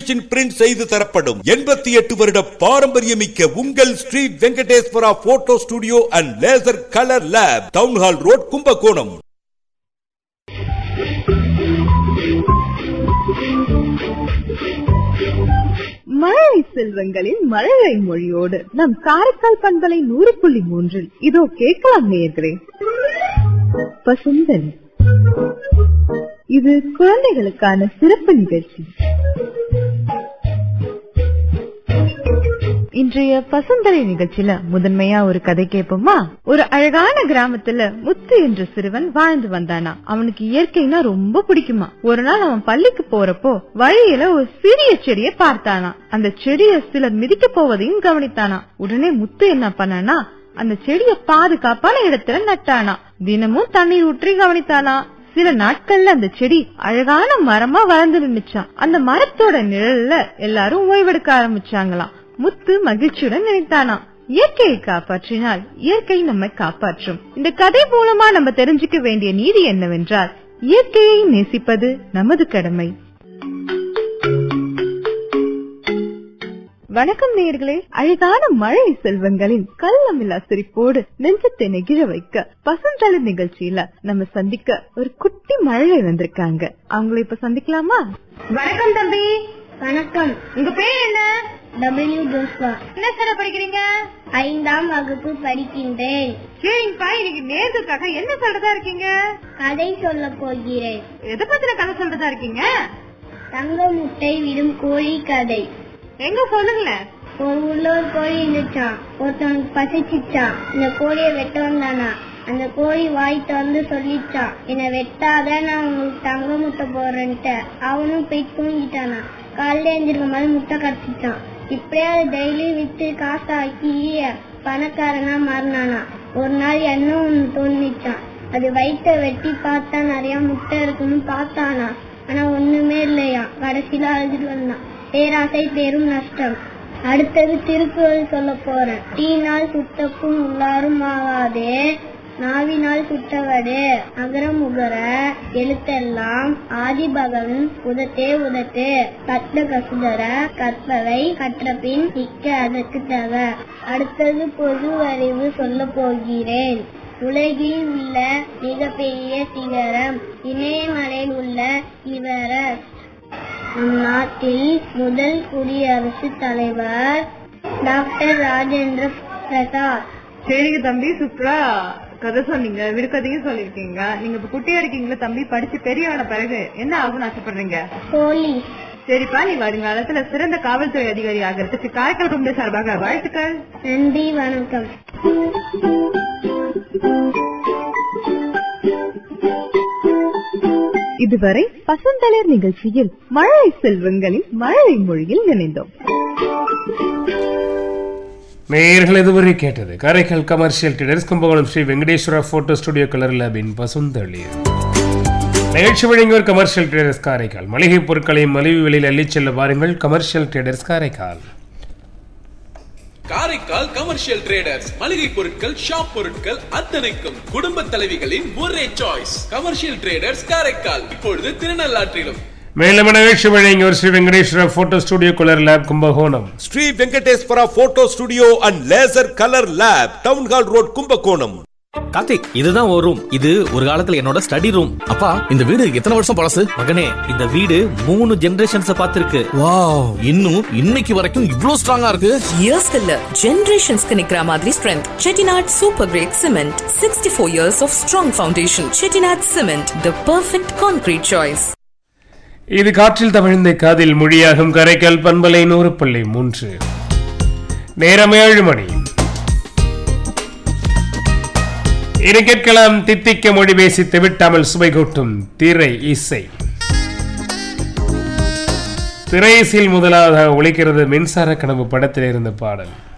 imagine print செய்து தரப்படும் எண்பத்தி எட்டு வருட பாரம்பரியமிக்க உங்கள் Sri Venkateswara photo studio and laser colour lab town hall road Kumbakonam மழை செல்வங்களின் மழலை மொழியோடு நம் காரைக்கால் பண்பலை நூறு புள்ளி மூன்றில் இதோ கேட்கலாம் நேயர்களே பசுந்தன் இது குழந்தைகளுக்கான சிறப்பு நிகழ்ச்சி இன்றைய பசுந்தலை நிகழ்ச்சியில முதன்மையா ஒரு கதை கேட்போமா ஒரு அழகான கிராமத்துல முத்து என்ற சிறுவன் வாழ்ந்து வந்தானா அவனுக்கு இயற்கைனா ரொம்ப பிடிக்குமா ஒரு நாள் அவன் பள்ளிக்கு போறப்போ வழியில ஒரு சிறிய செடியை பார்த்தானா அந்த செடியை சிலர் மிதிக்க போவதையும் கவனித்தானா உடனே முத்து என்ன பண்ணானா அந்த செடியை பாதுகாப்பான இடத்துல நட்டானா தினமும் தண்ணீர் ஊற்றி கவனித்தானா சில நாட்கள்ல அந்த செடி அழகான மரமா வளர்ந்து நின்னுச்சான் அந்த மரத்தோட நிழல்ல எல்லாரும் ஓய்வெடுக்க ஆரம்பிச்சாங்களாம் முத்து மகிழ்ச்சியுடன் நினைத்தானா இயற்கையை காப்பாற்றினால் இயற்கை நம்மை காப்பாற்றும் இந்த கதை மூலமா நம்ம தெரிஞ்சுக்க வேண்டிய நீதி என்னவென்றால் இயற்கையை நேசிப்பது நமது கடமை வணக்கம் நேயர்களே அழகான மழை செல்வங்களின் கள்ளமில்லா சிரிப்போடு நெஞ்சத்தை நெகிழ வைக்க பசந்தள நிகழ்ச்சியில நம்ம சந்திக்க ஒரு குட்டி மழை வந்திருக்காங்க அவங்கள இப்ப சந்திக்கலாமா வணக்கம் தம்பி வணக்கம் உங்க பேர் என்ன டபிள்யூ ஜோஸ்வா என்ன சார் படிக்கிறீங்க ஐந்தாம் வகுப்பு படிக்கின்றேன் சரிங்கப்பா இன்னைக்கு நேர்களுக்காக என்ன சொல்றதா இருக்கீங்க கதை சொல்ல போகிறேன் எதை பத்தின கதை சொல்றதா இருக்கீங்க தங்க முட்டை விடும் கோழி கதை எங்க சொல்லுங்களேன் ஒரு உள்ள ஒரு கோழி இருந்துச்சான் ஒருத்தவனுக்கு பசிச்சிச்சான் இந்த கோழியை வெட்ட வந்தானா அந்த கோழி வாய் திறந்து சொல்லிச்சான் என்னை வெட்டாத நான் உங்களுக்கு தங்க முட்டை போடுறேன்ட்டு அவனும் போய் தூங்கிட்டானா காலையில எழுந்திருக்கும் போது முட்டை கடிச்சிச்சான் இப்படியே அதை டெய்லி வித்து காசாக்கி பணக்காரனா மாறினானா ஒரு நாள் என்ன ஒண்ணு தோணிச்சான் அது வயிற்ற வெட்டி பார்த்தா நிறைய முட்டை இருக்குன்னு பார்த்தானா ஆனா ஒண்ணுமே இல்லையா கடைசியில அழுதுட்டு வந்தான் பேராசை பெரும் நஷ்டம் அடுத்தது திருக்குறள் சொல்ல போறேன் தீனால் சுட்டப்பும் உள்ளாரும் ஆகாதே நாவினால் சுட்டவடு அகரமுகர எழுத்தெல்லாம் ஆதிபகவன் உதத்தே உதட்டு கற்ற கசுதர கற்பவை கற்றபின் நிக்க அதற்கு தக அடுத்தது பொது அறிவு சொல்ல போகிறேன் உலகில் உள்ள மிகப்பெரிய சிகரம் இமயமலையில் உள்ள இவரஸ் நம் நாட்டில் முதல் குடியரசுத் தலைவர் டாக்டர் ராஜேந்திர பிரசாத் சரிங்க தம்பி சூப்பரா கதை சொன்னீங்க விடுகதையும் சொல்லிருக்கீங்க நீங்க இப்ப குட்டியா இருக்கீங்களா தம்பி படிச்சு பெரியவன பிறகு என்ன ஆகும்னு ஆசைப்படுறீங்க போலீஸ் சரிப்பா நீ வருங்காலத்துல சிறந்த காவல்துறை அதிகாரி ஆகிறதுக்கு காரைக்கால் குடும்ப சார்பாக வாழ்த்துக்கள் நன்றி வணக்கம் இதுவரை பசந்தளர் நிகழ்ச்சியில் மழை செல்வங்களின் மழை மொழியில் நினைந்தோம் நேயர்கள் இதுவரை கேட்டது Karaikal commercial traders Kumbakonam Sri Venkateswara photo studio colour லேபின் பசுந்தளிர் நிகழ்ச்சி வழங்கியோர் கமர்ஷியல் ட்ரேடர்ஸ் காரைக்கால் மளிகை பொருட்களை மலிவு விலையில் அள்ளிச் செல்ல பாருங்கள் commercial traders Karaikal Karaikal commercial traders மளிகை பொருட்கள் ஷாப் பொருட்கள் அத்தனைக்கும் குடும்ப தலைவிகளின் ஒரே சாய்ஸ் கமர்ஷியல் ட்ரேடர்ஸ் காரைக்கால் இப்பொழுது திருநள்ளாற்றிலும் மேலும் நிகழ்ச்சி வழங்கியோர் Sri Venkateswara photo studio colour lab Kumbakonam Sri Venkateswara photo studio and laser colour lab town hall road Kumbakonam Karthik இதுதான் ஒரு ரூம் இது ஒரு காலத்துல என்னோட ஸ்டடி ரூம் அப்பா இந்த வீடு எத்தனை வருஷம் பழசு மகனே இந்த வீடு மூணு ஜெனரேஷன்ஸ் பார்த்திருக்கு வாவ் இன்னும் இன்னைக்கு வரைக்கும் இவ்ளோ ஸ்ட்ராங்கா இருக்கு இயர்ஸ்க்கு இல்ல ஜெனரேஷன்ஸ்க்கு நிக்கிற மாதிரி strength Chettinad super grade cement sixty four years of strong foundation Chettinad cement the perfect concrete choice இது காற்றில் தவிழ்ந்த காதில் மொழியாகும் கரைக்கால் பண்பலை நூறு புள்ளி மூன்று நேரம் ஏழு மணி இனி கேட்கலாம் தித்திக்க மொழி பேசி தெவிட்டாமல் சுவை கூட்டும் திரை இசை திரை இசையில் முதலாவதாக ஒழிக்கிறது மின்சார கனவு படத்தில் இருந்த பாடல்